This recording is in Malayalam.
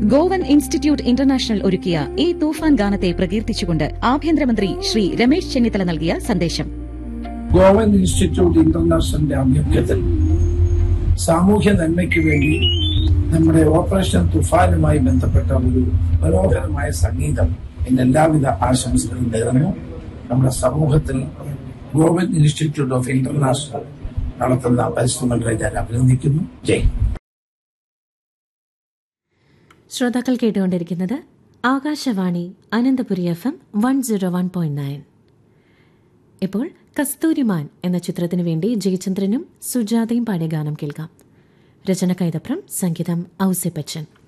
ഗോവൻ ഇൻസ്റ്റിറ്റ്യൂട്ട് ഇന്റർനാഷണൽ ഒരുക്കിയ ഈ തൂഫാൻ ഗാനത്തെ പ്രകീർത്തിച്ചുകൊണ്ട് ആഭ്യന്തരമന്ത്രി ശ്രീ രമേശ് ചെന്നിത്തല നൽകിയ സന്ദേശം ഗോവൻ ഇൻസ്റ്റിറ്റ്യൂട്ട് ഇന്റർനാഷണലിന്റെ ആഭിമുഖ്യത്തിൽ സാമൂഹ്യ നന്മയ്ക്ക് വേണ്ടി നമ്മുടെ ഓപ്പറേഷൻ തുഫാനുമായി ബന്ധപ്പെട്ട ഒരു മനോഹരമായ സംഗീതം എന്റെ എല്ലാവിധ ആശംസകളും നേർന്നു നമ്മുടെ സമൂഹത്തിൽ ഗോവൻ ഇൻസ്റ്റിറ്റ്യൂട്ട് ഓഫ് ഇന്റർനാഷണൽ നടത്തുന്ന പരിശ്രമങ്ങളെ ഞാൻ അഭിനന്ദിക്കുന്നു ജയ് ശ്രോതാക്കൾ കേട്ടുകൊണ്ടിരിക്കുന്നത് Akashvani Ananthapuri F M one zero one point nine ഇപ്പോൾ കസ്തൂരിമാൻ എന്ന ചിത്രത്തിനു വേണ്ടി ജയചന്ദ്രനും സുജാതയും പാടിയ ഗാനം കേൾക്കാം രചന കൈതപ്രം സംഗീതം ഔസെ ബച്ചൻ